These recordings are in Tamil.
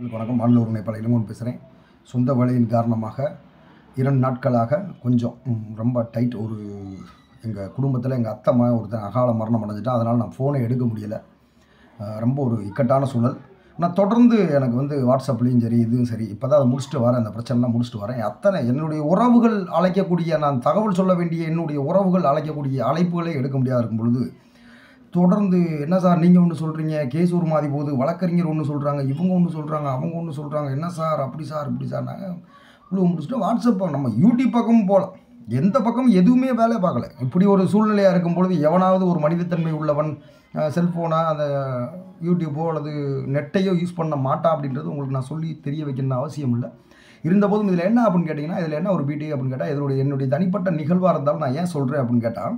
வணக்கம் மாநில ஒருங்கிணைப்பாளர் இளங்கோன் பேசுகிறேன் சொந்த வேலையின் காரணமாக இரண்டு நாட்களாக கொஞ்சம் ம், ரொம்ப டைட் ஒரு எங்கள் குடும்பத்தில் எங்கள் அத்தை மகன் ஒருத்தன் அகால மரணம் அடைஞ்சிட்டான் அதனால் நான் ஃபோனை எடுக்க முடியலை அஹ், ரொம்ப ஒரு இக்கட்டான சூழல் நான் தொடர்ந்து எனக்கு வந்து வாட்ஸ்அப்லேயும் சரி இதுவும் சரி இப்போ தான் அதை முடிச்சுட்டு வரேன் அந்த பிரச்சனைலாம் முடிச்சுட்டு வரேன் அத்தனை என்னுடைய உறவுகள் அழைக்கக்கூடிய நான் தகவல் சொல்ல வேண்டிய என்னுடைய உறவுகள் அழைக்கக்கூடிய அழைப்புகளே எடுக்க முடியாத இருக்கும் பொழுது தொடர்ந்து என்ன சார் நீங்கள் ஒன்று சொல்கிறீங்க கேஸ் ஒரு மாதிரி போகுது வழக்கறிஞர் ஒன்று சொல்கிறாங்க இவங்க ஒன்று சொல்கிறாங்க அவங்க ஒன்று சொல்கிறாங்க என்ன சார் அப்படி சார் இப்படி சார் நாங்கள் இவ்வளோ முடிச்சுட்டு வாட்ஸ்அப் நம்ம யூடியூப் பக்கமும் போகலாம் எந்த பக்கமும் எதுவுமே வேலை பார்க்கல இப்படி ஒரு சூழ்நிலையாக இருக்கும் பொழுது எவனாவது ஒரு மனிதத்தன்மை உள்ளவன் செல்ஃபோனை அந்த யூடியூப்போ அல்லது நெட்டையோ யூஸ் பண்ண மாட்டான் அப்படின்றது உங்களுக்கு நான் சொல்லி தெரிய வைக்கணும்னு அவசியம் இல்லை இருந்தபோதும் இதில் என்ன அப்படின்னு கேட்டிங்கன்னா இதில் என்ன ஒரு பிடி அப்படின்னு கேட்டால் இதனுடைய என்னுடைய தனிப்பட்ட நிகழ்வாக இருந்தாலும் நான் ஏன் சொல்கிறேன் அப்படின்னு கேட்டால்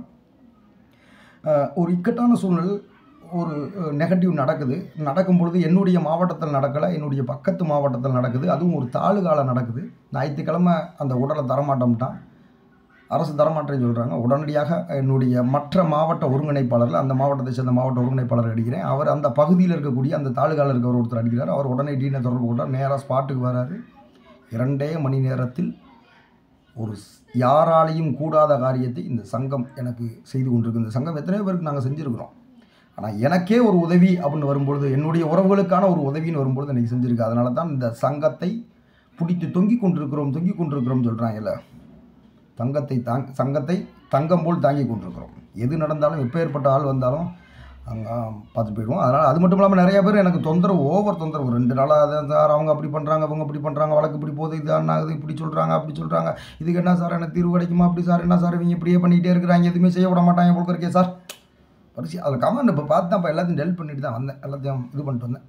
அஹ், ஒரு இக்கட்டான சூழ்நிலை ஒரு நெகட்டிவ் நடக்குது நடக்கும் பொழுது என்னுடைய மாவட்டத்தில் நடக்கலை என்னுடைய பக்கத்து மாவட்டத்தில் நடக்குது அதுவும் ஒரு தாலுகால நடக்குது ஞாயிற்றுக்கிழமை அந்த உடலை தரமாட்டோம்ட்டான் அரசு தரமாட்டேன்னு சொல்கிறாங்க உடனடியாக என்னுடைய மற்ற மாவட்ட ஒருங்கிணைப்பாளர்கள் அந்த மாவட்டத்தை சேர்ந்த மாவட்ட ஒருங்கிணைப்பாளர் அடிக்கிறேன் அவர் அந்த பகுதியில் இருக்கக்கூடிய அந்த தாலுகாவில் இருக்கவர் ஒருத்தர் அடிக்கிறார் அவர் உடனே டீனை தொடர்பு கொண்டார் நேராக ஸ்பாட்டுக்கு வராரு இரண்டே மணி நேரத்தில் ஒரு ஸ்- யாராலையும் கூடாத காரியத்தை இந்த சங்கம் எனக்கு செய்து கொண்டிருக்கு இந்த சங்கம் எத்தனையோ பேருக்கு நாங்கள் செஞ்சுருக்கிறோம் ஆனால் எனக்கே ஒரு உதவி அப்படின்னு வரும்பொழுது என்னுடைய உறவுகளுக்கான ஒரு உதவின்னு வரும்பொழுது எனக்கு செஞ்சுருக்கு அதனால தான் இந்த சங்கத்தை பிடித்து தொங்கிக் கொண்டிருக்கிறோம் தொங்கிக் கொண்டிருக்கிறோம் சொல்கிறாங்கல்ல தங்கத்தை தாங் சங்கத்தை தங்கம் போல் தாங்கி கொண்டிருக்கிறோம் எது நடந்தாலும் எப்பேற்பட்ட ஆள் வந்தாலும் அங்கே பார்த்துட்டு போயிடுவோம் அதனால் அது மட்டும் இல்லாமல் நிறைய பேர் எனக்கு தொந்தரவு ஓவர் தொந்தரவு ரெண்டு நாளாக அதை சார் அவங்க அப்படி பண்ணுறாங்க அவங்க அப்படி பண்ணுறாங்க வழக்கு இப்படி போகுது இது என்ன ஆகுது இப்படி சொல்கிறாங்க அப்படி சொல்கிறாங்க இதுக்கு என்ன சார் எனக்கு தீர்வு கிடைக்குமா அப்படி சார் என்ன சார் இவங்க இப்படியே பண்ணிக்கிட்டே இருக்கிறாங்க எதுவுமே செய்ய விட மாட்டாங்க போல இருக்கே சார் பரிசு அதில் கமெண்ட் இப்போ பார்த்து தான் இப்போ எல்லாத்தையும் டெல் பண்ணிட்டு தான் வந்தேன் எல்லாத்தையும் இது பண்ணிட்டு வந்தேன்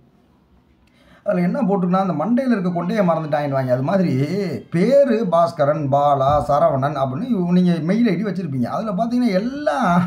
அதில் என்ன போட்டுருக்குன்னா அந்த மண்டையில் இருக்க கொண்டையை மறந்துட்டாங்க அது மாதிரி பேர் பாஸ்கரன் பாலா சரவணன் அப்படின்னு நீங்கள் மெயில் ஐடி வச்சுருப்பீங்க அதில் பார்த்தீங்கன்னா எல்லாம்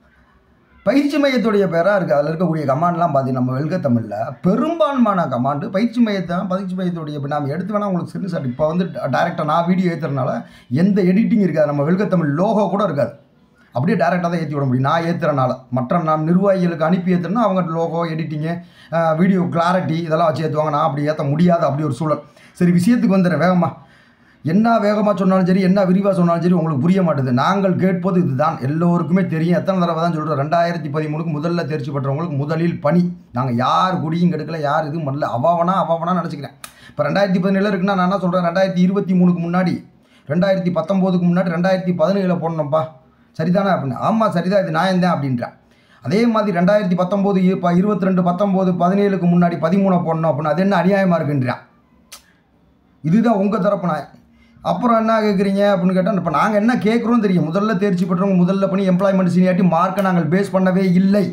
பயிற்சி மையத்துடைய பேராக இருக்குது அதில் இருக்கக்கூடிய கமாண்ட்லாம் பார்த்தீங்கன்னா நம்ம வெல்க தமிழில் பெரும்பான்மையான கமாண்டு பயிற்சி மையத்தை பயிற்சி மையத்துடைய இப்போ நாம் எடுத்து வேணால் உங்களுக்கு ஸ்க்ரீன்ஷாட் இப்போ வந்து டேரெக்டாக நான் வீடியோ ஏற்றுறதுனால எந்த எடிட்டிங் இருக்காது நம்ம வெல்க தமிழ் லோகோ கூட இருக்காது அப்படியே டேரெக்டாக தான் ஏற்றி விட முடியும் நான் ஏற்றுறனால மற்ற நான் நிர்வாகிகளுக்கு அனுப்பி ஏற்றுனா அவங்க லோகோ எடிட்டிங்கு வீடியோ கிளாரிட்டி இதெல்லாம் வச்சு ஏற்றுவாங்க நான் அப்படி ஏற்ற முடியாது அப்படி ஒரு சூழல் சரி விஷயத்துக்கு வந்துடுறேன் வேகமாக என்ன வேகமாக சொன்னாலும் சரி என்ன விரிவாக சொன்னாலும் சரி உங்களுக்கு புரிய மாட்டுது நாங்கள் கேட்பது இதுதான் எல்லோருக்குமே தெரியும் எத்தனை தடவை தான் சொல்கிறோம் ரெண்டாயிரத்தி பதிமூணுக்கு முதல்ல தேர்ச்சி பெற்றவங்களுக்கு முதலில் பணி நாங்கள் யார் குடியும் கெடுக்கல யார் இதுவும் பண்ணல அவாவனா அவாவனா நினச்சிக்கிறேன் இப்போ ரெண்டாயிரத்தி பதினேழு இருக்குன்னா நான் என்ன சொல்கிறேன் ரெண்டாயிரத்தி இருபத்தி மூணுக்கு முன்னாடி ரெண்டாயிரத்தி பத்தொம்போதுக்கு முன்னாடி ரெண்டாயிரத்தி பதினேழில் போடணும்ப்பா சரிதானே அப்படின்னு ஆமாம் சரிதான் இது நான் தான் அப்படின்றேன் அதே மாதிரி ரெண்டாயிரத்தி பத்தொம்போது இப்போ இருபத்தி ரெண்டு பத்தொம்போது பதினேழுக்கு முன்னாடி பதிமூணை போடணும் அப்படின்னு அது என்ன அநியாயமாக இருக்குன்றான் இதுதான் உங்கள் தரப்பு நான் அப்புறம் என்ன கேட்குறீங்க அப்படின்னு கேட்டால் இப்போ நாங்கள் என்ன கேட்குறோம் தெரியும் முதல்ல தேர்ச்சி பெற்றவங்க முதல்ல பண்ணி எம்ப்ளாய்மெண்ட் சீனியாட்டி மார்க்கை நாங்கள் பேஸ் பண்ணவே இல்லை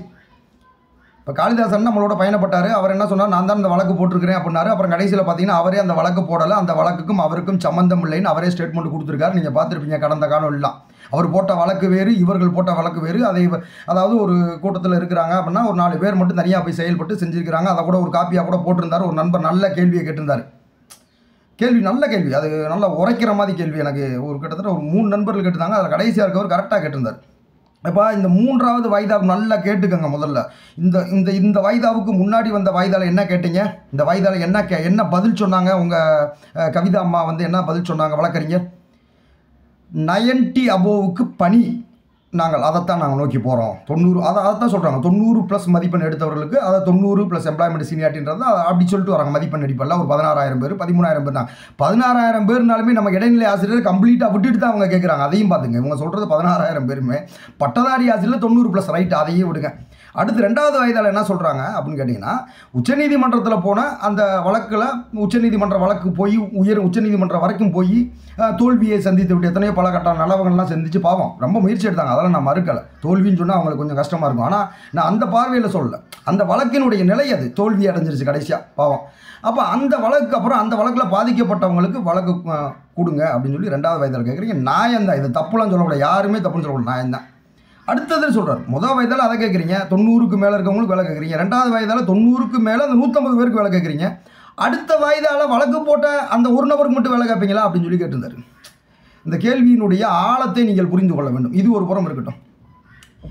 இப்போ காளிதாசன் நம்மளோட பயணப்பட்டார் அவர் என்ன சொன்னார் நான் தான் இந்த வழக்கு போட்டிருக்கிறேன் அப்படின்னாரு அப்புறம் கடைசியில் பார்த்தீங்கன்னா அவரே அந்த வழக்கு போடலை அந்த வழக்குக்கும் அவருக்கும் சம்மந்தம் இல்லைன்னு அவரே ஸ்டேட்மெண்ட் கொடுத்துருக்காரு நீங்கள் பார்த்துருப்பீங்க கடந்த காணொலிலாம் அவர் போட்ட வழக்கு வேறு இவர்கள் போட்ட வழக்கு வேறு அதை இவ- அதாவது ஒரு கூட்டத்தில் இருக்கிறாங்க அப்படின்னா ஒரு நாலு பேர் மட்டும் தனியாக போய் செயல்பட்டு செஞ்சுருக்கிறாங்க அதை கூட ஒரு காப்பியாக கூட போட்டிருந்தார் ஒரு நண்பர் நல்ல கேள்வியை கேட்டிருந்தார் கேள்வி நல்ல கேள்வி அது நல்லா உரைக்கிற மாதிரி கேள்வி எனக்கு ஒரு கிட்டத்தட்ட ஒரு மூணு நண்பர்கள் கேட்டிருந்தாங்க அதில் கடைசியாக இருக்கவர் கரெக்டாக கேட்டிருந்தார் இப்போ இந்த மூன்றாவது வாய்தாவுக்கு நல்லா கேட்டுக்கங்க முதல்ல இந்த இந்த இந்த வாய்தாவுக்கு முன்னாடி வந்த வாய்தால என்ன கேட்டீங்க இந்த வாய்தால என்ன கே என்ன பதில் சொன்னாங்க உங்கள் கவிதா அம்மா வந்து என்ன பதில் சொன்னாங்க வழக்கறிஞர் நயன்டி அபோவுக்கு பணி நாங்கள் அதைத்தான் நாங்கள் நோக்கி போகிறோம் தொண்ணூறு அதை அதைத்தான் சொல்கிறாங்க தொண்ணூறு ப்ளஸ் மதிப்பெண் எடுத்தவர்களுக்கு அதை தொண்ணூறு ப்ளஸ் எம்ப்ளாய்மெண்ட் சீனியாரிட்டின்றது அப்படி சொல்லிட்டு வராங்க மதிப்பெண் அடிப்பெல்லாம் ஒரு பதினாறாயிரம் பேர் பதிமூணாயிரம் பேர் தான் பதினாறாயிரம் பேர்னாலுமே நம்ம இடைநிலை ஆசிரியர் கம்ப்ளீட்டாக விட்டுட்டு தான் அவங்க கேட்குறாங்க அதையும் பார்த்துங்க இவங்க சொல்கிறது பதினாறாயிரம் பேருமே பட்டதாரி ஆசிரியர் தொண்ணூறு ப்ளஸ் ரைட் அதையும் விடுங்க அடுத்து ரெண்டாவது வயதால் என்ன சொல்கிறாங்க அப்படின்னு கேட்டிங்கன்னா உச்சநீதிமன்றத்தில் போன அந்த வழக்கில் உச்சநீதிமன்ற வழக்கு போய் உயர் உச்சநீதிமன்றம் வரைக்கும் போய் அஹ், தோல்வியை சந்தித்து விட்டு எத்தனையோ பல கட்ட நலவங்கள்லாம் சந்திச்சு பாவம் ரொம்ப முயற்சி எடுத்தாங்க அதெல்லாம் நான் மறுக்கலை தோல்வின்னு சொன்னால் அவங்களுக்கு கொஞ்சம் கஷ்டமாக இருக்கும் ஆனால் நான் அந்த பார்வையில் சொல்லலை அந்த வழக்கினுடைய நிலை அது தோல்வி அடைஞ்சிருச்சு கடைசியாக பாவம் அப்போ அந்த வழக்கு அப்புறம் அந்த வழக்கில் பாதிக்கப்பட்டவங்களுக்கு வழக்கு அஹ், கொடுங்க அப்படின்னு சொல்லி ரெண்டாவது வயதில் கேட்குறீங்க நியாயம் தான் இது தப்புலாம் சொல்லக்கூடாது யாருமே தப்புன்னு சொல்லக்கூடாது நியாயம் தான் அடுத்தது சொல்கிறார் முதல் வயதில் அதை கேட்குறீங்க தொண்ணூறுக்கு மேலே இருக்கவங்களுக்கு வேலை கேட்குறீங்க ரெண்டாவது வயதால் தொண்ணூறுக்கு மேலே அந்த நூற்றம்பது பேருக்கு வேலை கேட்குறீங்க அடுத்த வயதால் வழக்கு போட்ட அந்த ஒரு நபருக்கு மட்டும் வேலை கேட்பீங்களா அப்படின்னு சொல்லி கேட்டிருந்தார் இந்த கேள்வியினுடைய ஆழத்தை நீங்கள் புரிந்து கொள்ள வேண்டும் இது ஒரு புறம் இருக்கட்டும்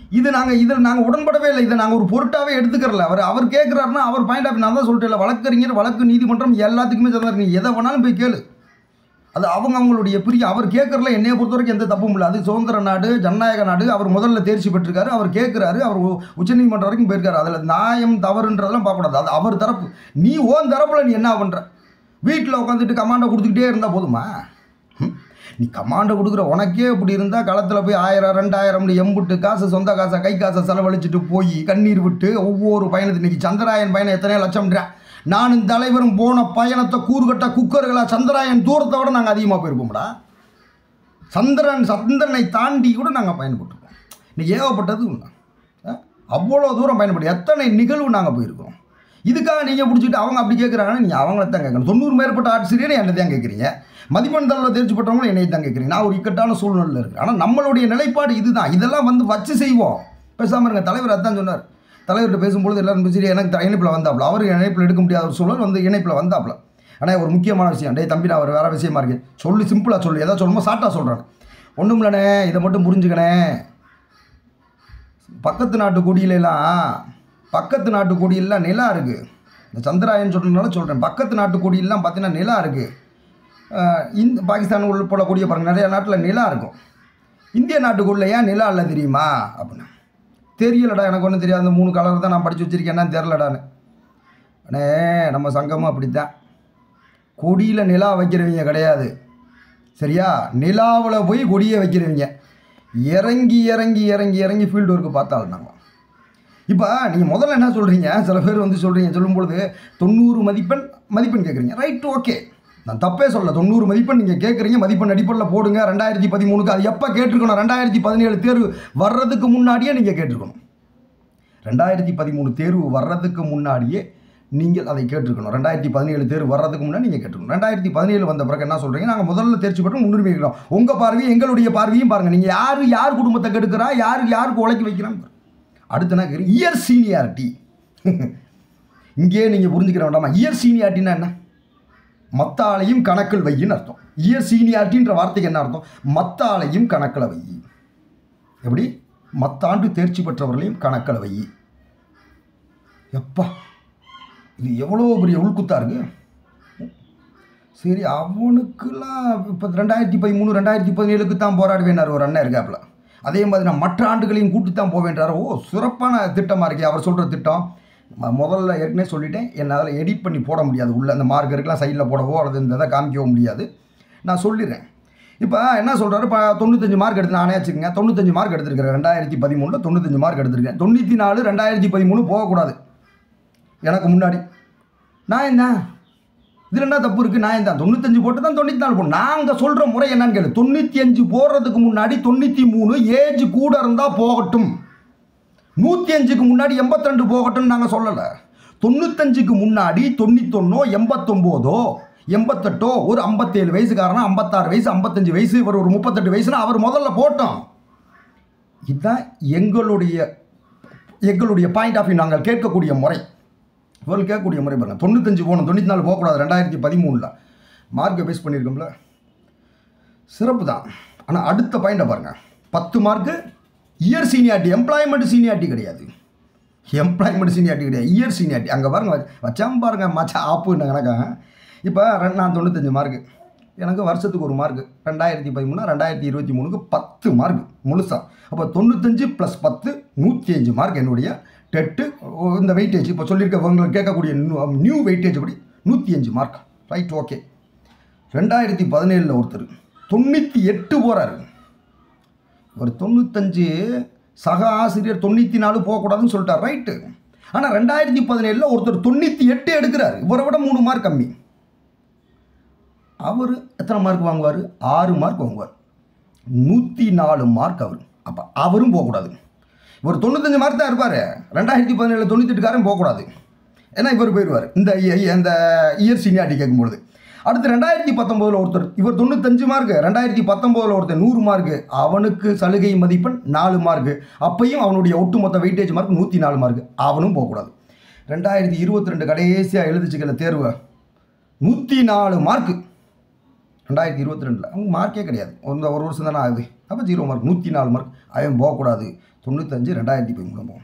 இது நாங்கள் இதில் நாங்கள் உடன்படவே இல்லை இதை நாங்கள் ஒரு பொருட்டாவே எடுத்துக்கிறல அவர் அவர் கேட்குறாருன்னா அவர் பாயிண்ட் ஆஃப் நான் தான் சொல்லிட்டேன் வழக்கறிஞர் வழக்கு நீதிமன்றம் எல்லாத்துக்குமே சொன்னார் நீ எதை வேணாலும் போய் கேளு அது அவங்க அவங்களுடைய பிரிய அவர் கேட்கறல என்னைய பொறுத்த வரைக்கும் எந்த தப்பும் இல்லை அது சுதந்திர நாடு ஜனநாயக நாடு அவர் முதல்ல தேர்ச்சி பெற்றிருக்காரு அவர் கேட்குறாரு அவர் உ- உச்சநீதிமன்றம் வரைக்கும் போயிருக்காரு அதில் நியாயம் தவறுன்றதெல்லாம் பார்க்கக்கூடாது அது அவர் தரப்பு நீ ஓன் தரப்புல நீ என்ன பண்ணுற வீட்டில் உட்காந்துட்டு கமாண்டை கொடுத்துக்கிட்டே இருந்தால் போதுமா ம்? நீ கமாண்டை கொடுக்குற உனக்கே இப்படி இருந்தால் களத்தில் போய் ஆயிரம் ரெண்டாயிரம் எம்புட்டு காசு சொந்த காசை கை காசை செலவழிச்சிட்டு போய் கண்ணீர் விட்டு ஒவ்வொரு பயணத்து இன்னைக்கு சந்திராயன் பயணம் எத்தனையோ லட்சம்ன்றான் நானும் தலைவரும் போன பயணத்தை கூறுகட்ட குக்கர்களா சந்திராயன் தூரத்தை விட நாங்கள் அதிகமாக போயிருப்போம்டா சந்திரன் சந்திரனை தாண்டி கூட நாங்கள் பயன்பட்டுருக்கோம் இன்னைக்கு ஏகப்பட்டது உண்டு. அஹ், அவ்வளோ தூரம் பயன்பட்டு எத்தனை நிகழ்வு நாங்கள் போயிருக்கோம் இதுக்காக நீங்கள் பிடிச்சிட்டு அவங்க அப்படி கேட்குறாங்கன்னா நீங்கள் அவங்கள தான் கேட்கணும் தொண்ணூறு மேற்பட்ட ஆட்சிரியரை என்னை தான் கேட்குறீங்க மதிப்பெண் தளவில் தேர்ச்சி பெற்றவங்களும் என்னை தான் கேட்குறீங்க நான் ஒரு இக்கட்டான சூழ்நிலையில் இருக்கிறேன் ஆனால் நம்மளுடைய நிலைப்பாடு இதுதான் இதெல்லாம் வந்து வச்சு செய்வோம் பேசாமல் இருங்க தலைவர் அதான் சொன்னார் தலைவர்கிட்ட பேசும்பொழுது எல்லாரும் பேசி எனக்கு த- இணைப்பில் வந்தாப்புல அவர் இணைப்பில் எடுக்க முடியாத ஒரு சூழல் வந்து இணைப்பில் வந்தாப்புல ஆனால் ஒரு முக்கியமான விஷயம் டேய் தம்பி நான் ஒரு வேறு விஷயமா இருக்கு சொல்லு சிம்பிளாக சொல்லு எதாவது சொல்லணுமோ ஷார்ட்டாக சொல்கிறேன் ஒன்றும் இல்லைண்ணே இதை மட்டும் புரிஞ்சுக்கணே பக்கத்து நாட்டு கொடியிலலாம் பக்கத்து நாட்டு கொடியெல்லாம் நிலா இருக்குது இந்த சந்திராயன் சொல்கிறதுனால சொல்கிறேன் பக்கத்து நாட்டு கொடியெல்லாம் பார்த்தீங்கன்னா நிலா இருக்குது இந்த பாகிஸ்தான் உள்பட கூடிய பாருங்க நிறைய நாட்டில் நிலா இருக்கும் இந்திய நாட்டுக்குள்ள ஏன் நிலா இல்லை தெரியுமா அப்படின்னா தெரியலடா எனக்கு ஒன்றும் தெரியாது அந்த மூணு கலர் தான் நான் படித்து வச்சிருக்கேன் என்னன்னு தெரிலடான்னு அண்ணே நம்ம சங்கமும் அப்படித்தான் கொடியில் நிலா வைக்கிறவங்க கிடையாது சரியா நிலாவில் போய் கொடியை வைக்கிறவங்க இறங்கி இறங்கி இறங்கி இறங்கி ஃபீல்டு ஒர்க்கு பார்த்தாலும் நாங்கள் இப்போ நீங்கள் முதல்ல என்ன சொல்கிறீங்க சில பேர் வந்து சொல்கிறீங்க சொல்லும்பொழுது தொண்ணூறு மதிப்பெண் மதிப்பெண் கேட்குறீங்க ரைட் ஓகே நான் தப்பே சொல்லல தொண்ணூறு மதிப்பெண் நீங்கள் கேட்குறீங்க மதிப்பெண் அடிப்படையில் போடுங்க ரெண்டாயிரத்தி பதிமூணுக்கு அது எப்போ கேட்டிருக்கணும் ரெண்டாயிரத்தி பதினேழு தேர்வு வர்றதுக்கு முன்னாடியே நீங்கள் கேட்டிருக்கணும் ரெண்டாயிரத்தி பதிமூணு தேர்வு வர்றதுக்கு முன்னாடியே நீங்கள் அதை கேட்டிருக்கணும் ரெண்டாயிரத்தி பதினேழு தேர்வு வர்றதுக்கு முன்னாடி நீங்கள் கேட்டிருக்கணும் ரெண்டாயிரத்தி பதினேழு வந்த பிறகு என்ன சொல்கிறீங்க நாங்கள் முதல்ல தேர்ச்சி பெற்று முன்னுரிமை இருக்கிறோம் உங்கள் பார்வையும் எங்களுடைய பார்வையும் பாருங்கள் நீங்கள் யார் யார் குடும்பத்தை கெடுக்கிறா யாருக்கு யாருக்கு உழைக்க வைக்கிறான்னு பாருங்க. அடுத்து என்ன கேட்குறீங்க இயர் சீனியாரிட்டி இங்கேயே நீங்கள் புரிஞ்சுக்கிற வேண்டாமா இயர் சீனியாரிட்டின்னா என்ன மத்த ஆளையும் கணக்கில் வையின்னு அர்த்தம் இயர் சீனியாரிட்டின்ற வார்த்தைக்கு என்ன அர்த்தம் மத்த ஆளையும் கணக்கில் வை எப்படி மத்தாண்டு தேர்ச்சி பெற்றவர்களையும் கணக்கில் வை எப்பா இது எவ்வளோ பெரிய உள்குத்தா இருக்கு சரி அவனுக்குலாம் இப்போ ரெண்டாயிரத்தி பதிமூணு ரெண்டாயிரத்தி பதினேழுக்கு தான் போராடுவேனார் ஒரு அண்ணன் இருக்காப்புல அதே மாதிரி நான் மற்ற ஆண்டுகளையும் கூட்டி தான் போவேன்றார் ஓ சிறப்பான திட்டமாக இருக்கே அவர் சொல்கிற திட்டம் ம- முதல்ல ஏற்கனவே சொல்லிட்டேன் என்னால் எடிட் பண்ணி போட முடியாது உள்ள அந்த மார்க்கருக்கெலாம் சைடில் போடவோ அல்லது இந்த இதை காமிக்கவோ முடியாது நான் சொல்லிடுறேன் இப்போ என்ன சொல்கிறாரு இப்போ தொண்ணூத்தஞ்சு மார்க் எடுத்து நானே வச்சுக்கோங்க தொண்ணூத்தஞ்சு மார்க் எடுத்திருக்கிறேன் ரெண்டாயிரத்தி பதிமூணில் தொண்ணூத்தஞ்சு மார்க் எடுத்திருக்கேன் தொண்ணூற்றி நாலு ரெண்டாயிரத்தி பதிமூணு போகக்கூடாது எனக்கு முன்னாடி நான் என்ன இதில் என்ன தப்பு இருக்குது நான் தான் தொண்ணூத்தஞ்சு போட்டு தான் தொண்ணூற்றி நாலு போடணும் நாங்கள் சொல்கிற முறை என்னன்னு கேளு தொண்ணூற்றி அஞ்சு போடுறதுக்கு முன்னாடி தொண்ணூற்றி மூணு ஏஜ் கூட இருந்தால் போகட்டும் நூற்றி அஞ்சுக்கு முன்னாடி எண்பத்திரெண்டு போகட்டும்னு நாங்கள் சொல்லலை தொண்ணூத்தஞ்சுக்கு முன்னாடி தொண்ணூத்தொன்னோ எண்பத்தொம்போதோ எண்பத்தெட்டோ ஒரு ஐம்பத்தேழு வயசுக்காரனா ஐம்பத்தாறு வயசு ஐம்பத்தஞ்சு வயசு இவர் ஒரு முப்பத்தெட்டு வயசுனா அவர் முதல்ல போட்டோம் இதுதான் எங்களுடைய எங்களுடைய பாயிண்ட் ஆஃப் வியூ நாங்கள் கேட்கக்கூடிய முறை இவர்கள் கேட்கக்கூடிய முறை பாருங்கள் தொண்ணூத்தஞ்சு போகணும் தொண்ணூற்றி நாலு போகக்கூடாது ரெண்டாயிரத்தி பதிமூணில் மார்க்கை பேஸ் பண்ணியிருக்கோம்ல சிறப்பு தான் ஆனால் அடுத்த பாயிண்டை பாருங்கள் பத்து mark year seniority employment seniority கிடையாது எம்ப்ளாய்மெண்ட் சீனியாரிட்டி கிடையாது இயர் சீனியாரிட்டி அங்கே பாருங்க வச்ச- வச்சாம பாருங்க மச்சா ஆப்புன்னு கணக்கா இப்போ ரெண்டு நான் தொண்ணூத்தஞ்சு மார்க்கு எனக்கு வருஷத்துக்கு ஒரு மார்க்கு ரெண்டாயிரத்தி பதிமூணு ரெண்டாயிரத்தி இருபத்தி மூணுக்கு பத்து மார்க் முழுசா அப்போ தொண்ணூத்தஞ்சு ப்ளஸ் பத்து நூற்றி அஞ்சு மார்க் என்னுடைய டெட்டு இந்த வெயிட்டேஜ் இப்போ சொல்லியிருக்க உங்களுக்கு கேட்கக்கூடிய நியூ வெயிட்டேஜ் படி நூற்றி அஞ்சு மார்க் ரைட் ஓகே ரெண்டாயிரத்தி பதினேழில் ஒருத்தர் தொண்ணூற்றி எட்டு போகிறாரு ஒரு தொண்ணூத்தஞ்சு சக ஆசிரியர் தொண்ணூற்றி நாலு போகக்கூடாதுன்னு சொல்லிட்டார் ரைட்டு ஆனால் ரெண்டாயிரத்தி பதினேழில் ஒருத்தர் தொண்ணூற்றி எட்டு எடுக்கிறார் இவரை விட மூணு மார்க் கம்மி அவர் எத்தனை மார்க் வாங்குவார் ஆறு மார்க் வாங்குவார் நூற்றி நாலு மார்க் அவர் அப்போ அவரும் போகக்கூடாது இவர் தொண்ணூத்தஞ்சு மார்க் தான் இருப்பார் ரெண்டாயிரத்தி பதினேழு தொண்ணூத்தெட்டுக்காரன் போகக்கூடாது ஏன்னா இவர் போயிடுவார் இந்த இ- இந்த இயர் சீனியாரிட்டி கேட்கும்பொழுது அடுத்து ரெண்டாயிரத்தி பத்தொம்போதில் ஒருத்தர் இவர் தொண்ணூத்தஞ்சு மார்க்கு ரெண்டாயிரத்தி பத்தொம்போதில் ஒருத்தர் நூறு மார்க்கு அவனுக்கு சலுகை மதிப்பெண் நாலு மார்க்கு அப்பையும் அவனுடைய ஒட்டுமொத்த வெயிட்டேஜ் மார்க் நூற்றி நாலு மார்க்கு அவனும் போகக்கூடாது ரெண்டாயிரத்தி இருபத்தி ரெண்டு கடைசியாக எழுதிச்சுக்கல தேர்வு நூற்றி நாலு மார்க்கு ரெண்டாயிரத்தி இருபத்தி ரெண்டில் அவங்க மார்க்கே கிடையாது இந்த ஒரு வருஷம் தானே ஆகுது அப்போ ஜீரோ மார்க் நூற்றி நாலு மார்க் அவன் போகக்கூடாது தொண்ணூத்தஞ்சு ரெண்டாயிரத்தி பதிமூணு போகும்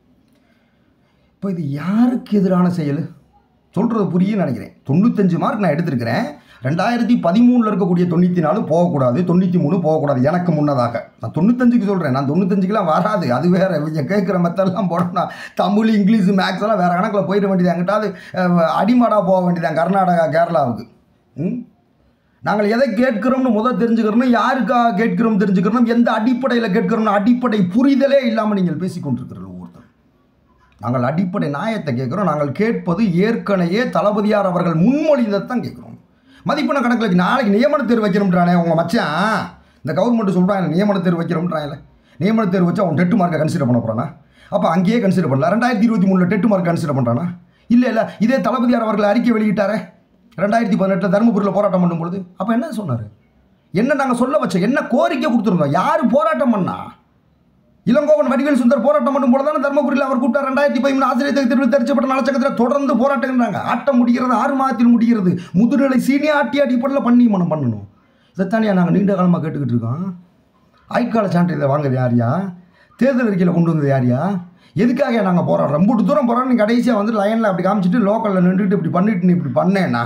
இப்போ இது யாருக்கு எதிரான செயல் சொல்கிறது புரியும் நினைக்கிறேன் தொண்ணூத்தஞ்சு மார்க் நான் எடுத்திருக்கிறேன் ரெண்டாயிரத்தி பதிமூணில் இருக்கக்கூடிய தொண்ணூற்றி நாலு போகக்கூடாது தொண்ணூற்றி மூணு போகக்கூடாது எனக்கு முன்னதாக நான் தொண்ணூத்தஞ்சுக்கு சொல்கிறேன் நான் தொண்ணூத்தஞ்சுக்கெலாம் வராது அது வேறு இவங்க கேட்குற மெத்தடெல்லாம் போடணும்னா தமிழ் இங்கிலீஷ் மேக்ஸ் எல்லாம் வேறு கணக்கில் போயிட வேண்டியது எங்கிட்டாவது அடிமாடாக போக வேண்டியதான் கர்நாடகா கேரளாவுக்கு ம் நாங்கள் எதை கேட்கிறோம்னு முதல் தெரிஞ்சுக்கிறோம் யாருக்காக கேட்கிறோம் தெரிஞ்சுக்கிறோம் எந்த அடிப்படையில் கேட்கிறோம்னு அடிப்படை புரிதலே இல்லாமல் நீங்கள் பேசிக்கொண்டிருக்கிறீர்கள் ஒவ்வொருத்தர் நாங்கள் அடிப்படை நியாயத்தை கேட்குறோம் நாங்கள் கேட்பது ஏற்கனவே தளபதியார் அவர்கள் முன்மொழிந்ததான் கேட்குறோம் மதிப்பெண்ண கணக்கில் வச்சு நாளைக்கு நியமன தேர்வு வைக்கிறோம்ன்றானே உங்கள் மச்சான் இந்த கவர்மெண்ட் சொல்கிறாங்க நியமன தேர்வு வைக்கிறோம்ன்றாங்கல்ல நியமன தேர்வு வச்சு அவன் டெட்டு மார்க்கை கன்சிடர் பண்ண போகிறானா அப்போ அங்கேயே கன்சிடர் பண்ணல ரெண்டாயிரத்தி இருபத்தி மூணில் டெட்டு மார்க் கன்சிடர் பண்ணுறானா இல்லை இல்லை இதே தளபதியார் அவர்கள் அறிக்கை வெளியிட்டாரே ரெண்டாயிரத்தி பதினெட்டில் தருமபுரியில் போராட்டம் பண்ணும்பொழுது அப்போ என்ன சொன்னார் என்ன நாங்கள் சொல்ல வச்சோம் என்ன கோரிக்கை கொடுத்துருந்தோம் யார் போராட்டம் பண்ணா இளங்கோவன் வடிவேல் சுந்தர் போராட்டம் பண்ணும் போது தானே தர்மபுரியில் அவர் கூப்பிட்டார் ரெண்டாயிரத்தி பதிமூணு ஆசிரியர் தேர்வில் தெரிச்சப்பட்ட நலச்சக்கத்தில் தொடர்ந்து போராட்டங்கிறாங்க ஆட்டம் முடிகிறது ஆறு மாதத்தில் முடிகிறது முதுநிலை சீனியா ஆட்டி அடிப்படையில் பண்ணி மனம் பண்ணணும் இதைத்தானியா நாங்கள் நீண்ட காலமாக கேட்டுக்கிட்டு இருக்கோம் ஆய்க்கால சான்றிதழ் வாங்குறது யாரியா தேர்தல் அறிக்கையில் கொண்டு வந்தது யாரியா எதுக்காக நாங்கள் போராடுறோம் ரொம்ப தூரம் போகிறோம் நீ கடைசியாக வந்து லைனில் அப்படி காமிச்சிட்டு லோக்கலில் நின்றுட்டு இப்படி பண்ணிட்டு நீ இப்படி பண்ணேன்னா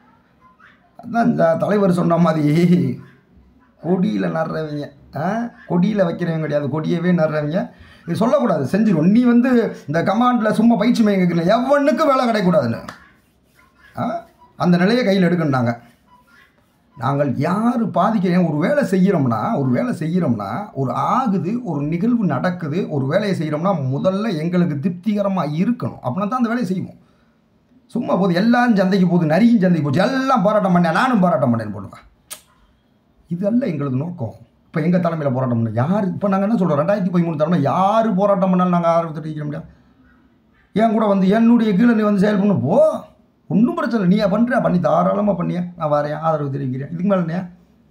அதான் இந்த தலைவர் சொன்ன மாதிரி கொடியில் நடுறவங்க ஆ கொடியில் வைக்கிறவங்க கிடையாது கொடியவே நடுறவங்க இது சொல்லக்கூடாது செஞ்சிடும் நீ வந்து இந்த கமாண்டில் சும்மா பயிற்சி மையம் கேட்கல எவனுக்கும் வேலை கிடைக்கூடாதுன்னு ஆ அந்த நிலையை கையில் எடுக்கணுனாங்க நாங்கள் யார் பாதிக்கிறேன் ஒரு வேலை செய்கிறோம்னா ஒரு வேலை செய்கிறோம்னா ஒரு ஆகுது ஒரு நிகழ்வு நடக்குது ஒரு வேலையை செய்கிறோம்னா முதல்ல எங்களுக்கு திருப்திகரமாக இருக்கணும் அப்படின்னா தான் அந்த வேலையை செய்வோம் சும்மா போகுது எல்லாரும் சந்தைக்கு போகுது நரியும் சந்தைக்கு போச்சு எல்லாம் போராட்டம் பண்ணேன் நானும் போராட்டம் பண்ணேன்னு போடுவேன் இதல்ல எங்களது நோக்கம் இப்போ எங்கள் தலைமையில் போராட்டம் பண்ண யார் இப்போ நாங்கள் என்ன சொல்கிறோம் ரெண்டாயிரத்தி பதிமூணு தலைமை யார் போராட்டம் பண்ணாலும் நாங்கள் ஆரம்பத்தில் வைக்க முடியாது என் கூட வந்து என்னுடைய கீழே நீ வந்து செயல் பண்ணு போ ஒன்றும் பிரச்சனை இல்லை நீயா பண்ணுறியா பண்ணி தாராளமாக பண்ணியா நான் வரேன் ஆதரவு தெரிவிக்கிறேன் இதுக்கு மேலே இல்லையா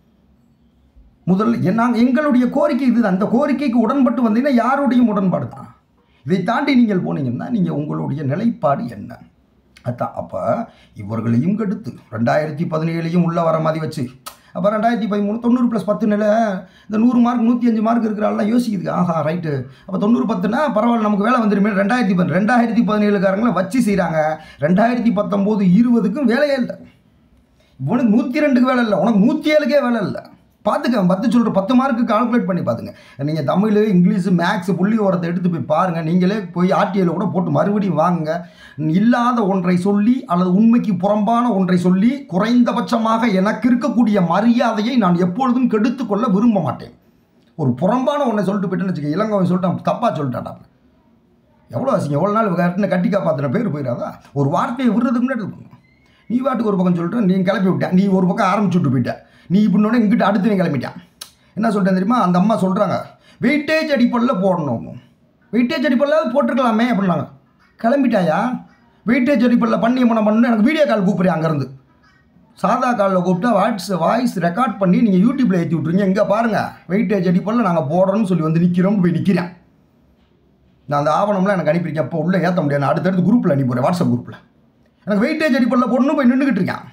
முதல்ல என் நாங்கள் எங்களுடைய கோரிக்கை இதுதான் அந்த கோரிக்கைக்கு உடன்பட்டு வந்தீங்கன்னா யாருடையும் உடன்பாடு தான் இதை தாண்டி நீங்கள் போனீங்கன்னா நீங்கள் உங்களுடைய நிலைப்பாடு என்ன அதான் அப்போ இவர்களையும் கெடுத்து ரெண்டாயிரத்தி பதினேழையும் உள்ளே வர மாதிரி வச்சு அப்போ ரெண்டாயிரத்தி பதிமூணு தொண்ணூறு ப்ளஸ் பத்து நிலை இந்த நூறு மார்க் நூற்றி அஞ்சு மார்க் இருக்கிறாலாம் யோசிக்குது ஆஹா ரைட்டு அப்போ தொண்ணூறு பத்துனா பரவாயில்ல நமக்கு வேலை வந்துருமே ரெண்டாயிரத்தி பத்து ரெண்டாயிரத்தி பதினேழுக்காரங்களை வச்சு செய்கிறாங்க ரெண்டாயிரத்தி பத்தொம்போது இருபதுக்கும் வேலையே இல்லை உனக்கு நூற்றி ரெண்டுக்கு வேலை இல்லை உனக்கு நூற்றி ஏழுக்கே வேலை இல்லை பார்த்துக்க பத்து சொல்கிற பத்து மார்க்கு கால்குலேட் பண்ணி பார்த்துங்க நீங்கள் தமிழ் இங்கிலீஷ் மேக்ஸ் புள்ளி ஓரத்தை எடுத்து போய் பாருங்கள் நீங்களே போய் ஆர்டிஐயில் கூட போட்டு மறுபடியும் வாங்குங்க இல்லாத ஒன்றை சொல்லி அல்லது உண்மைக்கு புறம்பான ஒன்றை சொல்லி குறைந்தபட்சமாக எனக்கு இருக்கக்கூடிய மரியாதையை நான் எப்பொழுதும் கெடுத்து கொள்ள விரும்ப மாட்டேன் ஒரு புறம்பான ஒன்றை சொல்லிட்டு போயிட்டேன்னு வச்சுக்க இளங்கோவன் சொல்லிட்டான் தப்பாக சொல்லிட்டான் எவ்வளோ அசிங்க எவ்வளோ நாள் கட்டின கட்டி காப்பாற்றின பேர் போயிடாதா ஒரு வார்த்தையை விடுறதுக்கு முன்னாடி இருக்கணும் நீ வாட்டுக்கு ஒரு பக்கம் சொல்லிட்டு நீ கிளப்பி விட்டேன் நீ ஒரு பக்கம் ஆரம்பிச்சு விட்டு போயிட்ட நீ இப்படினோட இங்கிட்ட அடுத்து கிளம்பிட்டான் என்ன சொல்லிட்டேன் தெரியுமா அந்த அம்மா சொல்கிறாங்க வெயிட்டேஜ் அடிப்படையில் போடணும் வெயிட்டேஜ் அடிப்படையில் போட்டிருக்கலாமே அப்படின்னாங்க கிளம்பிட்டாயா வெயிட்டேஜ் அடிப்படையில் பண்ணி மனம் பண்ணணும் எனக்கு வீடியோ கால் கூப்பிட்றேன் அங்கேருந்து சாதா காலில் கூப்பிட்டா வாட்ஸ் வாய்ஸ் ரெக்கார்ட் பண்ணி நீங்கள் யூடியூப்பில் ஏற்றி விட்ருங்க இங்கே பாருங்கள் வெயிட்டேஜ் அடிப்படையில் நாங்கள் போடுறோம்னு சொல்லி வந்து நிற்கிறோம்னு போய் நிற்கிறேன் நான் அந்த ஆவணம்லாம் எனக்கு அனுப்பியிருக்கேன் அப்போ உள்ளே ஏற்ற முடியாது நான் அடுத்தடுத்து குரூப்பில் அனுப்பிடுறேன் வாட்ஸ்அப் குரூப்பில் எனக்கு வெயிட்டேஜ் அடிப்படையில் போடணும் போய் நின்றுக்கிட்டு இருக்கேன்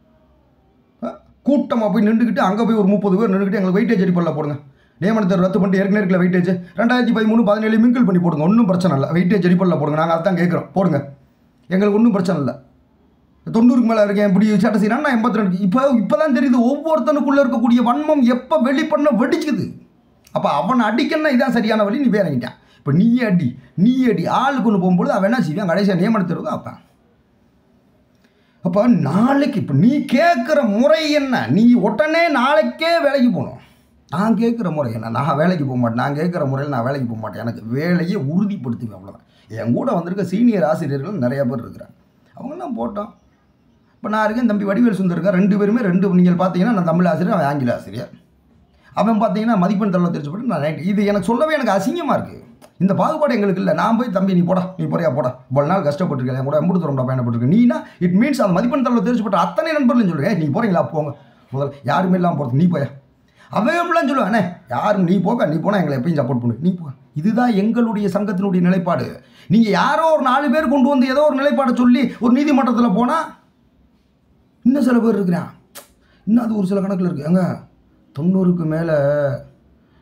கூட்டமாக போய் நின்றுக்கிட்டு அங்கே போய் ஒரு முப்பது பேர் நின்றுக்கிட்டு எங்களுக்கு வெயிட்டேஜ் அடிப்படையில் போடுங்க நியமனத்தை ரத்து பண்ணிட்டு ஏற்கனவே இருக்கிற வெயிட்டேஜ் ரெண்டாயிரத்தி பதிமூணு பதினேழு மிங்கிள் பண்ணி போடுங்க ஒன்றும் பிரச்சனை இல்லை வெயிட்டேஜ் அடிப்படையில் போடுங்க நாங்கள் அதான் கேட்குறோம் போடுங்க எங்களுக்கு ஒன்றும் பிரச்சனை இல்லை தொண்ணூறுக்கு மேலே இருக்கேன் இப்படி சேட்டை செய்யறான் நான் எண்பத்தி ரெண்டு இப்போ இப்போ தான் தெரியுது ஒவ்வொருத்தனுக்குள்ளே இருக்கக்கூடிய வன்மம் எப்போ வெளிப்பண்ண வெடிச்சுக்குது அப்போ அவனை அடிக்கணும்னா இதான் சரியான வழி நீ வேறங்கிட்டான் இப்போ நீ அடி நீ அடி ஆளுக்கு ஒன்று போகும்போது அவன் என்ன செய்வான் கடைசியாக நியமனத்திற்கு அப்போ அப்போ நாளைக்கு இப்போ நீ கேட்குற முறை என்ன நீ உடனே நாளைக்கே வேலைக்கு போகணும் நான் கேட்குற முறை என்ன நான் வேலைக்கு போக மாட்டேன் நான் கேட்குற முறையில் நான் வேலைக்கு போக மாட்டேன் எனக்கு வேலையை உறுதிப்படுத்துவேன் அவ்வளோதான் என் கூட வந்திருக்க சீனியர் ஆசிரியர்கள் நிறைய பேர் இருக்கிறாங்க அவங்கெல்லாம் போட்டோம் இப்போ நான் இருக்கேன் தம்பி வடிவேல் சுந்தர் இருக்கேன் ரெண்டு பேருமே ரெண்டு நீங்கள் பார்த்தீங்கன்னா நான் தமிழ் ஆசிரியர் அவன் ஆங்கில ஆசிரியர் அவன் பார்த்தீங்கன்னா மதிப்பெண் தள்ள தெரிஞ்சப்பட்டு நான் ரைட் இது எனக்கு சொல்லவே எனக்கு அசிங்கமாக இருக்குது இந்த பாகுபாடு எங்களுக்கு இல்லை நான் போய் தம்பி நீ போடா நீ போறியா போடா இவ்வளோ நாள் கஷ்டப்பட்டிருக்கேன் என் கூட எம்பது தூரம்டா பயணப்பட்டிருக்கேன் நீனா இட் மீன்ஸ் அந்த மதிப்பெண் தள்ள தெரிஞ்சுப்பட்ட அத்தனை நண்பர்களும் சொல்கிறேன் நீ போகிறீங்களா போங்க முதல்ல யாருமே இல்லாமல் போகிறது நீ போயா அவையெல்லாம் சொல்லுவேன் அண்ணே யாரும் நீ போக நீ போனால் எங்களை எப்பயும் சப்போர்ட் பண்ணு நீ போ இதுதான் எங்களுடைய சங்கத்தினுடைய நிலைப்பாடு நீங்கள் யாரோ ஒரு நாலு பேர் கொண்டு வந்து ஏதோ ஒரு நிலைப்பாடை சொல்லி ஒரு நீதிமன்றத்தில் போனால் இன்னும் சில பேர் இருக்கிறான் இன்னும் அது ஒரு சில கணக்கில் இருக்கு ஏங்க தொண்ணூறுக்கு மேலே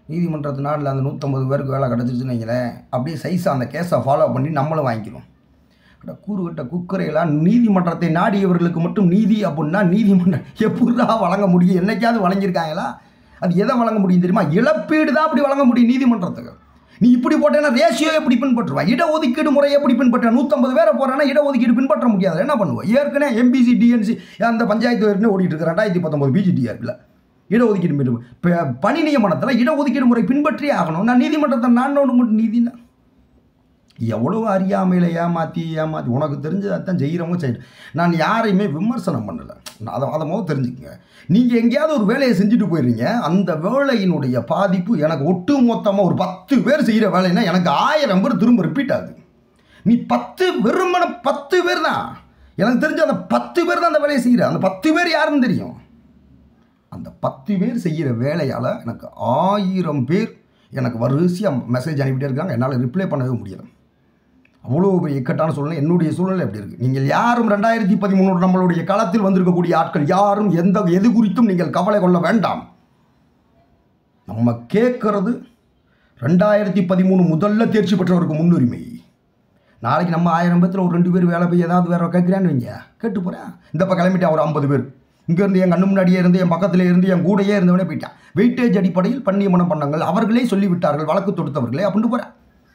நீதிமன்றத்து நாளில் அந்த நூற்றம்பது பேருக்கு வேலை கிடச்சிருச்சுன்னு வைங்களேன் அப்படியே சைஸாக அந்த கேஸை ஃபாலோ பண்ணி நம்மளும் வாங்கிக்கிறோம் அட கூறுகட்ட குக்கரையெல்லாம் நீதிமன்றத்தை நாடியவர்களுக்கு மட்டும் நீதி அப்படின்னா நீதிமன்றம் எப்படிடா வழங்க முடியும் என்னைக்காவது வழங்கியிருக்காங்களா அது எதை வழங்க முடியும் தெரியுமா இழப்பீடு தான் அப்படி வழங்க முடியும் நீதிமன்றத்துக்கு நீ இப்படி போட்டேன்னா ரேஷியோ எப்படி பின்பற்றுவான் இடஒதுக்கீடு முறை எப்படி பின்பற்ற நூற்றம்பது பேரை போடுறேன்னா இடஒதுக்கீடு பின்பற்ற முடியாது என்ன பண்ணுவோம் ஏற்கனவே எம்பிசி டிஎன்சி அந்த பஞ்சாயத்து வரைக்கும் ஓடிட்டு இருக்கு ரெண்டாயிரத்தி பத்தொம்பது பிஜிடிஆர்ல இடஒதுக்கீடு மீண்டும் இப்போ பணி நியமனத்தில் இடஒதுக்கீடு முறை பின்பற்றியே ஆகணும் நான் நீதிமன்றத்தை நான் மட்டும் நீதினா எவ்வளோ அறியாமையில் ஏமாற்றி ஏமாற்றி உனக்கு தெரிஞ்சதை தான் செய்கிறவங்க செய்யணும் நான் யாரையுமே விமர்சனம் பண்ணலை நான் அதை அதை முதல் தெரிஞ்சுக்கங்க நீங்கள் எங்கேயாவது ஒரு வேலையை செஞ்சுட்டு போயிடுறீங்க அந்த வேலையினுடைய பாதிப்பு எனக்கு ஒட்டு மொத்தமாக ஒரு பத்து பேர் செய்கிற வேலைன்னா எனக்கு ஆயிரம் பேர் திரும்ப ரிப்பீட் ஆகுது நீ பத்து வெறுமன பத்து பேர் தான் எனக்கு தெரிஞ்ச அந்த பத்து பேர் தான் அந்த வேலையை செய்கிற அந்த பத்து பேர் யாருன்னு தெரியும் அந்த பத்து பேர் செய்கிற வேலையால் எனக்கு ஆயிரம் பேர் எனக்கு வரிசையாக மெசேஜ் அனுப்பிட்டே இருக்காங்க என்னால் ரிப்ளை பண்ணவே முடியல அவ்வளோ பெரிய இக்கட்டான சூழ்நிலை என்னுடைய சூழ்நிலை எப்படி இருக்குது நீங்கள் யாரும் ரெண்டாயிரத்தி பதிமூணு நம்மளுடைய களத்தில் வந்திருக்கக்கூடிய ஆட்கள் யாரும் எந்த எது குறித்தும் நீங்கள் கவலை கொள்ள வேண்டாம் நம்ம கேட்கறது ரெண்டாயிரத்தி பதிமூணு முதல்ல தேர்ச்சி பெற்றவருக்கு முன்னுரிமை நாளைக்கு நம்ம ஆயிரம் பேர்த்தில் ஒரு ரெண்டு பேர் வேலை போய் ஏதாவது வேற கேட்குறான்னு வைங்க கேட்டு போகிறேன் இந்த பக்கம் கிளம்பிட்டேன் ஒரு ஐம்பது பேர் இங்கேருந்து என் கண்ணு முன்னாடியே இருந்து என் பக்கத்தில் இருந்து என் கூடயே இருந்தவனே போயிட்டான் வெயிட்டேஜ் அடிப்படையில் பன்னியமனம் பண்ணாங்கள் அவர்களே சொல்லிவிட்டார்கள் வழக்கு தொடுத்தவர்களே அப்படின்னு போகிறேன்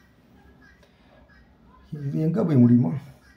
இது எங்கே போய் முடியுமா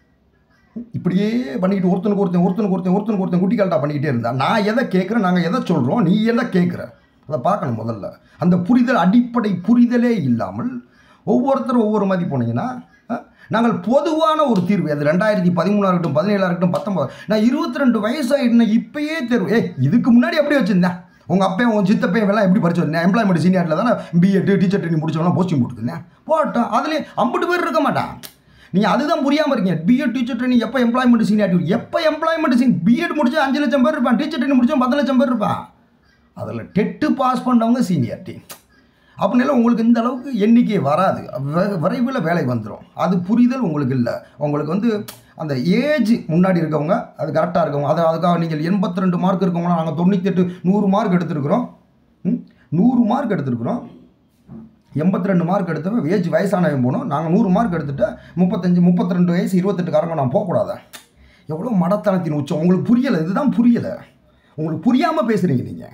இப்படியே பண்ணிக்கிட்டு ஒருத்தனுக்கு ஒருத்தன் ஒருத்தனுக்கு ஒருத்தன் ஒருத்தனுக்கு ஒருத்தன் குட்டி கால்ட்டா பண்ணிக்கிட்டே இருந்தா நான் எதை கேட்குறேன் நாங்கள் எதை சொல்கிறோம் நீ எதை கேட்குற அதை பார்க்கணும் முதல்ல அந்த புரிதல் அடிப்படை புரிதலே இல்லாமல் ஒவ்வொருத்தரும் ஒவ்வொரு மாதிரி போனீங்கன்னா அஹ், நாங்கள் பொதுவான ஒரு தீர்வு அது ரெண்டாயிரத்தி பதிமூணாக இருக்கட்டும் பதினேழாக இருக்கட்டும் பத்தொம்பது நான் இருபத்தி ரெண்டு வயசாகிட்டேன் இப்பயே தேர்வு ஏய் இதுக்கு முன்னாடி எப்படி வச்சுருந்தேன் உங்கள் அப்பையும் உங்கள் சித்தப்பையும் எல்லாம் எப்படி படிச்சு வந்தேன் எம்ப்ளாய்மெண்ட் சீனியரில் தானே பிஎட் டீச்சர் ட்ரைனிங் முடிச்சவங்களாம் போஸ்டிங் போட்டுருந்தேன் போட்டோம் அதுலேயே ஐம்பது பேர் இருக்க மாட்டான் நீங்கள் அதுதான் புரியாமல் இருக்கீங்க பிஎட் டீச்சர் ட்ரைனிங் எப்போ எம்ப்ளாய்மெண்ட் சீனியாரிட்டி எப்போ எம்ப்ளாய்மெண்ட் சீன் பிஎட் முடிச்சா அஞ்சு லட்சம் பேர் இருப்பான் டீச்சர் ட்ரைனிங் முடிச்சா பத்து லட்சம் பேர் இருப்பான் அதில் டெட்டு பாஸ் பண்ணவங்க சீனியாரிட்டி அப்படின்னால உங்களுக்கு இந்த அளவுக்கு எண்ணிக்கை வராது வ- விரைவில் வேலை வந்துடும் அது புரிதல் உங்களுக்கு இல்லை உங்களுக்கு வந்து அந்த ஏஜ் முன்னாடி இருக்கவங்க அது கரெக்டாக இருக்கவங்க அது அதுக்காக நீங்கள் எண்பத்தி ரெண்டு மார்க் இருக்கவங்களாம் நாங்கள் தொண்ணூத்தெட்டு நூறு மார்க் எடுத்திருக்கிறோம் ம்? நூறு மார்க் எடுத்திருக்கிறோம் எண்பத்தி ரெண்டு மார்க் எடுத்தவன் ஏஜ் வயசானவன் போனோம் நாங்கள் நூறு மார்க் எடுத்துட்டு முப்பத்தஞ்சு முப்பத்தி ரெண்டு வயசு இருபத்தெட்டுக்காரங்க நான் போகக்கூடாதா எவ்வளோ மடத்தனத்தின் உச்சம் உங்களுக்கு புரியலை இதுதான் புரியலை உங்களுக்கு புரியாமல் பேசுகிறீங்க நீங்கள்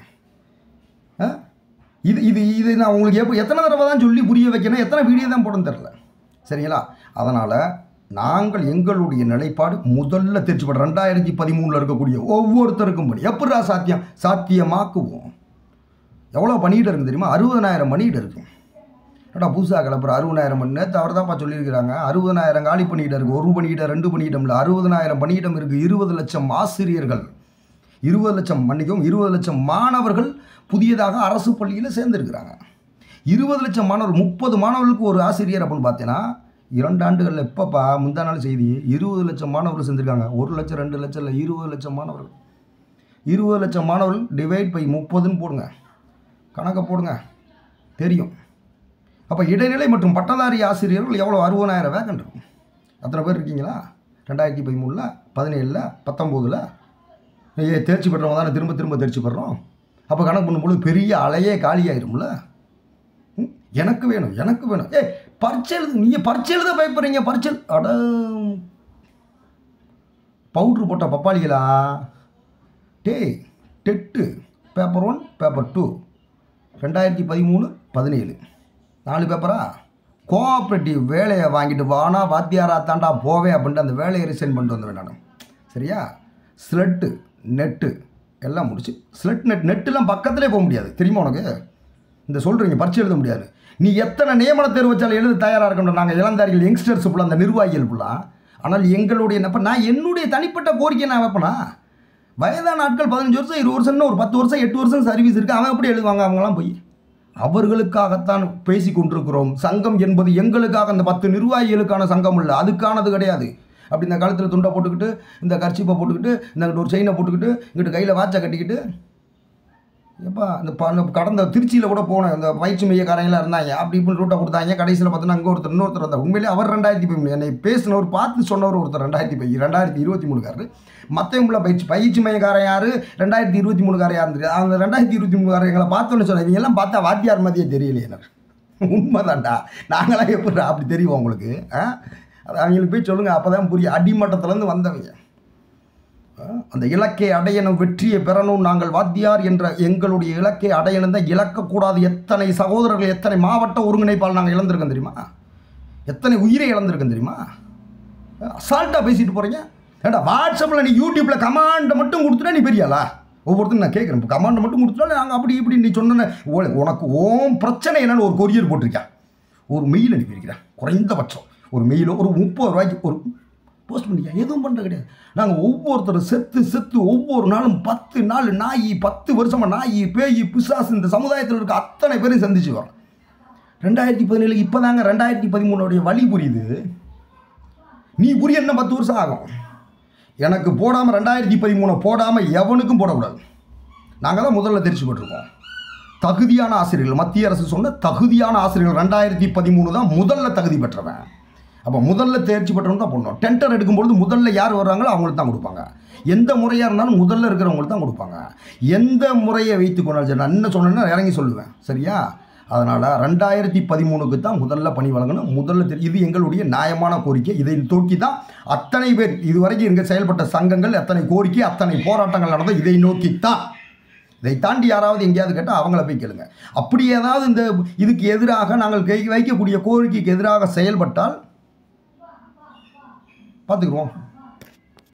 ஆ இது இது இது நான் உங்களுக்கு எப்போ எத்தனை தடவை தான் சொல்லி புரிய வைக்கணும் எத்தனை வீடியோ தான் போடணும் தெரில சரிங்களா அதனால் நாங்கள் எங்களுடைய நிலைப்பாடு முதல்ல தேர்ச்சி பெற ரெண்டாயிரத்தி பதிமூணில் இருக்கக்கூடிய ஒவ்வொருத்தருக்கும் பணி எப்படா சாத்தியம் சாத்தியமாக்குவோம் எவ்வளோ பணியிட இருக்குது தெரியுமா அறுபதனாயிரம் பணியிட இருக்கும் ஏடா புதுசாக கிளப்புற அறுபதாயிரம் மணி நேரத்தை அவர் தான்ப்பா சொல்லியிருக்கிறாங்க அறுபதனாயிரம் காலி பணியிடம் இருக்குது ஒரு பணியிடம் ரெண்டு பணியிடம் இல்லை அறுபதனாயிரம் பணியிடம் இருக்குது இருபது லட்சம் ஆசிரியர்கள் இருபது லட்சம் மன்னிக்கவும் இருபது லட்சம் மாணவர்கள் புதியதாக அரசு பள்ளியில் சேர்ந்துருக்கிறாங்க இருபது லட்சம் மாணவர் முப்பது மாணவர்களுக்கு ஒரு ஆசிரியர் அப்படின்னு பார்த்தீங்கன்னா இரண்டு ஆண்டுகளில் எப்பப்பா முந்தா நாள் செய்தி இருபது லட்சம் மாணவர்கள் சேர்ந்துருக்காங்க ஒரு லட்சம் ரெண்டு லட்சம் இல்லை இருபது லட்சம் மாணவர்கள் இருபது லட்சம் மாணவர்கள் டிவைட் பை முப்பதுன்னு போடுங்க கணக்கை போடுங்க தெரியும் அப்போ இடைநிலை மற்றும் பட்டதாரி ஆசிரியர்கள் எவ்வளோ அறுபதாயிரம் வேக்கண்ட் இருக்கும் அத்தனை பேர் இருக்கீங்களா ரெண்டாயிரத்தி பதிமூணில் பதினேழில் பத்தொம்போதில் ஏ தேர்ச்சி பெற்றவங்க தானே திரும்ப திரும்ப தேர்ச்சி பெறோம் அப்போ கணக்கு பண்ணும்போது பெரிய அலையே காலியாயிரும்ல ம், எனக்கு வேணும் எனக்கு வேணும் ஏய் பரீட்சை எழுது நீங்கள் பரீட்சை எழுத பயப்படுறீங்க பரீட்சை எழு- அட பவுட்ரு போட்ட பப்பாளிகளா டேய் TET paper one paper two ரெண்டாயிரத்தி பதிமூணு பதினேழு நாலு பேப்பரா கோஆப்ரேட்டிவ் வேலையை வாங்கிட்டு வானா வாத்தியாரா தாண்டா போவேன் அப்படின்ட்டு அந்த வேலையை ரிசைன் பண்ணிட்டு வந்துடுவேன் நான் சரியா ஸ்லெட்டு நெட்டு எல்லாம் முடிச்சு ஸ்லெட் நெட் நெட்டுலாம் பக்கத்திலே போக முடியாது தெரியுமா உனக்கு இந்த சொல்கிறீங்க பரிச்சை எழுத முடியாது நீ எத்தனை நியமன தேர்வு வச்சாலும் எழுத தயாராக இருக்கணும் நாங்கள் இளந்தாரிகள் யங்ஸ்டர்ஸ் ஃபுல்லாக அந்த நிர்வாகிகள் ஃபுல்லாக ஆனால் எங்களுடைய நப்ப நான் என்னுடைய தனிப்பட்ட கோரிக்கை நான் வைப்பேனா வயதான ஆட்கள் பதினஞ்சு வருஷம் இருபது வருஷம்னு ஒரு பத்து வருஷம் எட்டு வருஷம் சர்வீஸ் இருக்குது அவன் எப்படி எழுதுவாங்க அவங்களாம் போய் அவர்களுக்காகத்தான் பேசி கொண்டிருக்கிறோம் சங்கம் என்பது எங்களுக்காக அந்த பத்து நிர்வாகிகளுக்கான சங்கம் இல்லை அதுக்கானது கிடையாது அப்படி இந்த காலத்தில் துண்டை போட்டுக்கிட்டு இந்த கர்ச்சிப்பை போட்டுக்கிட்டு இந்த ஒரு செயினை போட்டுக்கிட்டு இங்கிட்டு கையில் வாட்சை கட்டிக்கிட்டு எப்பா இந்த ப- இந்த கடந்த திருச்சியில் கூட போனேன் இந்த பயிற்சி மையக்காரங்களாம் இருந்தாங்க அப்படி இப்படி ரூட்டை கொடுத்தாங்க கடைசியில் பார்த்தீங்கன்னா அங்கே ஒருத்தர் இன்னொருத்தர் வந்தார் உண்மையிலே அவர் ரெண்டாயிரத்தி பதிமூணு என்னை பேசினவர் பார்த்து சொன்னவர் ஒருத்தர் ரெண்டாயிரத்தி பை ரெண்டாயிரத்தி இருபத்தி மூணுக்காரரு மற்றவங்கள பயிற்சி பயிற்சி மையக்காரன் யார் ரெண்டாயிரத்தி இருபத்தி மூணுக்காரன் யாருன்னு தெரியாது அந்த ரெண்டாயிரத்தி இருபத்தி மூணுக்காரங்களை பார்த்தோன்னு சொன்னேன் இவங்க எல்லாம் பார்த்தா வாத்தியார் மாதிரியே தெரியலையே எனக்கு உண்மைதான்டா நாங்களாம் எப்படி அப்படி தெரியும் உங்களுக்கு ஆ அது அவங்களுக்கு போய் சொல்லுங்கள் அப்போ தான் புரியும் அடிமட்டத்துலேருந்து வந்தவங்க ஆ, அந்த இலக்கை அடையணும் வெற்றியை பெறணும் நாங்கள் வாத்தியார் என்ற எங்களுடைய இலக்கை அடையணும் தான் இழக்கக்கூடாது எத்தனை சகோதரர்கள் எத்தனை மாவட்ட ஒருங்கிணைப்பால் நாங்கள் இழந்திருக்கோம் தெரியுமா எத்தனை உயிரை இழந்திருக்கோம் தெரியுமா அசால்ட்டாக பேசிட்டு போகிறீங்க ஏடா வாட்ஸ்அப்பில் நீ யூடியூப்பில் கமாண்டை மட்டும் கொடுத்துட்டா நீ பெரியாளா ஒவ்வொருத்தரும் நான் கேட்குறேன் இப்போ கமாண்டை மட்டும் கொடுத்துட்டா நாங்கள் அப்படி இப்படி நீ சொன்ன உனக்கு ஓம் பிரச்சனை என்னன்னு ஒரு கொரியர் போட்டிருக்கேன் ஒரு மெயில் அனுப்பியிருக்கிறேன் குறைந்தபட்சம் ஒரு மெயிலோ ஒரு முப்பது ரூபாய்க்கு ஒரு போஸ்ட் பண்ணிக்க எதுவும் பண்ணுறது கிடையாது நாங்கள் ஒவ்வொருத்தரும் செத்து செத்து ஒவ்வொரு நாளும் பத்து நாள் நாய் பத்து வருஷமாக நாய் பேய் பிசாசு இந்த சமுதாயத்தில் இருக்க அத்தனை பேரையும் சந்திச்சு வரோம் ரெண்டாயிரத்தி பதினேழு இப்போ தாங்க ரெண்டாயிரத்தி பதிமூணுடைய வழி புரியுது நீ புரிய என்ன பத்து வருஷம் ஆகும் எனக்கு போடாமல் ரெண்டாயிரத்தி பதிமூணு போடாமல் எவனுக்கும் போடக்கூடாது நாங்கள் தான் முதல்ல தெரிச்சு போட்டிருக்கோம் தகுதியான ஆசிரியர்கள் மத்திய அரசு சொன்ன தகுதியான ஆசிரியர்கள் ரெண்டாயிரத்தி பதிமூணு தான் முதல்ல தகுதி பெற்றவன் அப்போ முதல்ல தேர்ச்சி பெற்றவன் தான் பண்ணணும் டெண்டர் எடுக்கும்பொழுது முதல்ல யார் வர்றாங்களோ அவங்களுக்கு தான் கொடுப்பாங்க எந்த முறையாக இருந்தாலும் முதல்ல இருக்கிறவங்களுக்கு தான் கொடுப்பாங்க எந்த முறையை வைத்து கொண்டாலும் சரி நான் என்ன சொன்னேன்னா இறங்கி சொல்லுவேன் சரியா அதனால் ரெண்டாயிரத்தி பதிமூணுக்கு தான் முதல்ல பணி வழங்கணும் முதல்ல தெரி- இது எங்களுடைய நியாயமான கோரிக்கை இதை நோக்கி தான் அத்தனை பேர் இதுவரைக்கும் இங்கே செயல்பட்ட சங்கங்கள் அத்தனை கோரிக்கை அத்தனை போராட்டங்கள் நடந்த இதை நோக்கி தான் இதை தாண்டி யாராவது எங்கேயாவது கேட்டால் அவங்கள போய் கேளுங்க அப்படி ஏதாவது இந்த இதுக்கு எதிராக நாங்கள் கை வைக்கக்கூடிய கோரிக்கைக்கு எதிராக செயல்பட்டால் பார்த்துக்குருவோம்